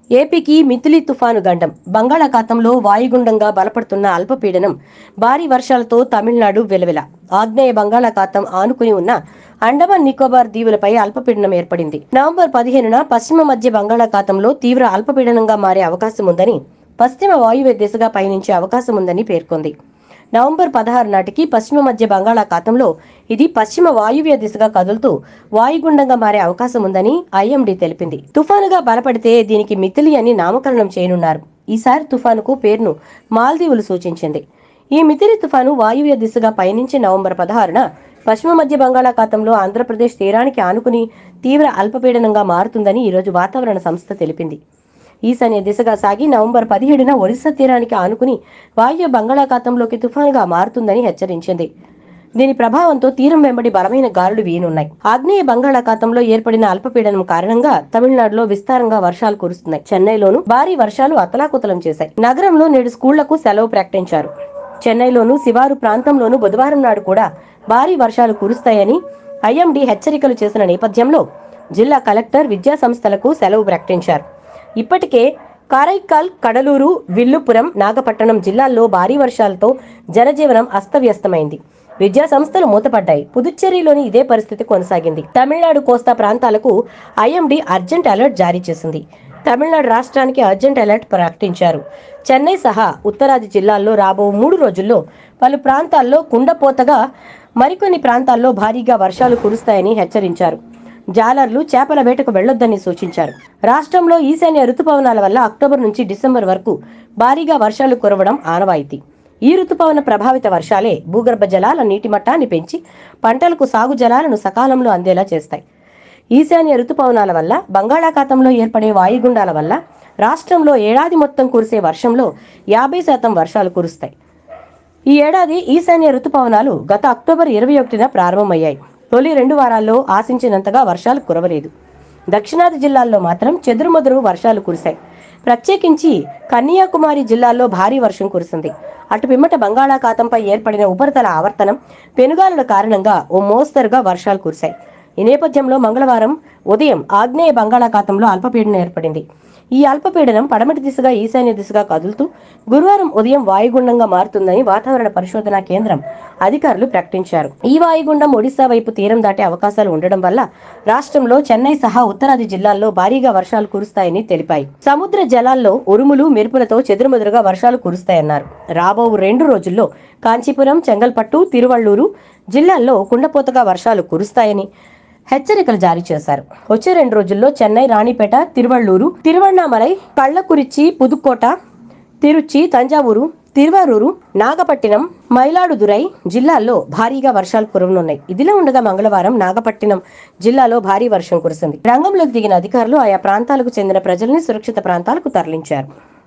ఏపీకి మిథిలి తుఫాను గండం బంగాళాఖాతంలో వాయుగుండంగా బలపడుతున్న అల్పపీడనం భారీ వర్షాలతో తమిళనాడు వెలువెల ఆగ్నేయ బంగాళాఖాతం ఆనుకుని ఉన్న అండమాన్ నికోబార్ దీవులపై అల్పపీడనం ఏర్పడింది నవంబర్ పదిహేనున పశ్చిమ మధ్య బంగాళాఖాతంలో తీవ్ర అల్పపీడనంగా మారే అవకాశం ఉందని పశ్చిమ వాయువ్య దిశగా పయనించే అవకాశం ఉందని పేర్కొంది నవంబర్ పదహారు నాటికి పశ్చిమ మధ్య బంగాళాఖాతంలో ఇది పశ్చిమ వాయువ్య దిశగా కదులుతూ వాయుగుండంగా మారే అవకాశం ఉందని ఐఎండీ తెలిపింది తుఫానుగా బలపడితే దీనికి మిథిలి అని నామకరణం చేయనున్నారు ఈసారి తుఫానుకు పేరును మాల్దీవులు సూచించింది ఈ మిథిలి తుఫాను వాయువ్య దిశగా పయనించి నవంబర్ పదహారున పశ్చిమ మధ్య బంగాళాఖాతంలో ఆంధ్రప్రదేశ్ తీరానికి ఆనుకుని తీవ్ర అల్పపీడనంగా మారుతుందని ఈరోజు వాతావరణ సంస్థ తెలిపింది ఈశాన్య దిశగా సాగి నవంబర్ పదిహేడున ఒరిస్సా తీరానికి ఆనుకుని వాయువ్య బంగాళాఖాతంలోకి తుఫానుగా మారుతుందని హెచ్చరించింది దీని ప్రభావంతో తీరం వెంబడి బలమైన గాలులు వీయనున్నాయి ఆగ్నేయ బంగాళాఖాతంలో ఏర్పడిన అల్పపీడనం కారణంగా తమిళనాడులో విస్తారంగా వర్షాలు కురుస్తున్నాయి చెన్నైలోనూ భారీ వర్షాలు అతలాకుతలం చేశాయి నగరంలో నేడు స్కూళ్లకు సెలవు ప్రకటించారు చెన్నైలోనూ శివారు ప్రాంతంలోనూ బుధవారం నాడు కూడా భారీ వర్షాలు కురుస్తాయని ఐఎండీ హెచ్చరికలు చేసిన నేపథ్యంలో జిల్లా కలెక్టర్ విద్యా సంస్థలకు సెలవు ప్రకటించారు ఇప్పటికే కారైకాల్ కడలూరు విల్లుపురం నాగపట్టణం జిల్లాల్లో భారీ వర్షాలతో జనజీవనం అస్తవ్యస్తమైంది విద్యా సంస్థలు మూతపడ్డాయి పుదుచ్చేరిలోని ఇదే పరిస్థితి కొనసాగింది తమిళనాడు కోస్తా ప్రాంతాలకు ఐఎండీ అర్జెంట్ అలర్ట్ జారీ చేసింది తమిళనాడు రాష్ట్రానికి అర్జెంట్ అలర్ట్ ప్రకటించారు చెన్నై సహా ఉత్తరాది జిల్లాల్లో రాబో మూడు రోజుల్లో పలు ప్రాంతాల్లో కుండపోతగా మరికొన్ని ప్రాంతాల్లో భారీగా వర్షాలు కురుస్తాయని హెచ్చరించారు జాలర్లు చేపల వేటకు వెళ్లొద్దని సూచించారు రాష్ట్రంలో ఈశాన్య రుతుపవనాల వల్ల అక్టోబర్ నుంచి డిసెంబర్ వరకు భారీగా వర్షాలు కురవడం ఆనవాయితీ ఈ రుతుపవన ప్రభావిత వర్షాలే భూగర్భ జలాల నీటి మట్టాన్ని పెంచి పంటలకు సాగు జలాలను సకాలంలో అందేలా చేస్తాయి ఈశాన్య రుతుపవనాల వల్ల బంగాళాఖాతంలో ఏర్పడే వాయుగుండాల వల్ల రాష్ట్రంలో ఏడాది మొత్తం కురిసే వర్షంలో యాభై శాతం వర్షాలు కురుస్తాయి ఈ ఏడాది ఈశాన్య రుతుపవనాలు గత అక్టోబర్ ఇరవై ఒకటిన ప్రారంభమయ్యాయి తొలి రెండు వారాల్లో ఆశించినంతగా వర్షాలు కురవలేదు దక్షిణాది జిల్లాల్లో మాత్రం చెదురుమదురు వర్షాలు కురిశాయి ప్రత్యేకించి కన్యాకుమారి జిల్లాల్లో భారీ వర్షం కురిసింది అటు పిమ్మట బంగాళాఖాతంపై ఏర్పడిన ఉపరితల ఆవర్తనం పెనుగాలుల కారణంగా ఓ మోస్తరుగా వర్షాలు కురిశాయి ఈ నేపథ్యంలో మంగళవారం ఉదయం ఆగ్నేయ బంగాళాఖాతంలో అల్పపీడనం ఏర్పడింది ఈ అల్పపీడనం పడమటి దిశగా ఈశాన్య దిశగా కదులుతూ గురువారం ఉదయం వాయుగుండంగా మారుతుందని వాతావరణ పరిశోధన కేంద్రం అధికారులు ప్రకటించారు ఈ వాయుగుండం ఒడిశా వైపు తీరం దాటే అవకాశాలు ఉండడం వల్ల రాష్ట్రంలో చెన్నై సహా ఉత్తరాది జిల్లాల్లో భారీగా వర్షాలు కురుస్తాయని తెలిపాయి సముద్ర జలాల్లో ఉరుములు మెరుపులతో చెదురుమదురుగా వర్షాలు కురుస్తాయన్నారు రాబో రెండు రోజుల్లో కాంచీపురం చెంగల్పట్టు తిరువள்ளూరు జిల్లాల్లో కుండపోతగా వర్షాలు కురుస్తాయని హెచ్చరికలు జారీ చేశారు వచ్చే రెండు రోజుల్లో చెన్నై రాణిపేట తిరువள்ளూరు తిరువണ്ണామలై కళ్ళకురిచి పుదుక్కోట తిరుచి తంజావూరు తిరువారూరు నాగపట్టినం మైలాడుదురై జిల్లాల్లో భారీగా వర్షాలు కురవనున్నాయి ఇదిలా ఉండగా మంగళవారం నాగపట్టినం జిల్లాలో భారీ వర్షం కురిసింది రంగంలోకి దిగిన అధికారులు ఆయా ప్రాంతాలకు చెందిన ప్రజల్ని సురక్షిత ప్రాంతాలకు తరలించారు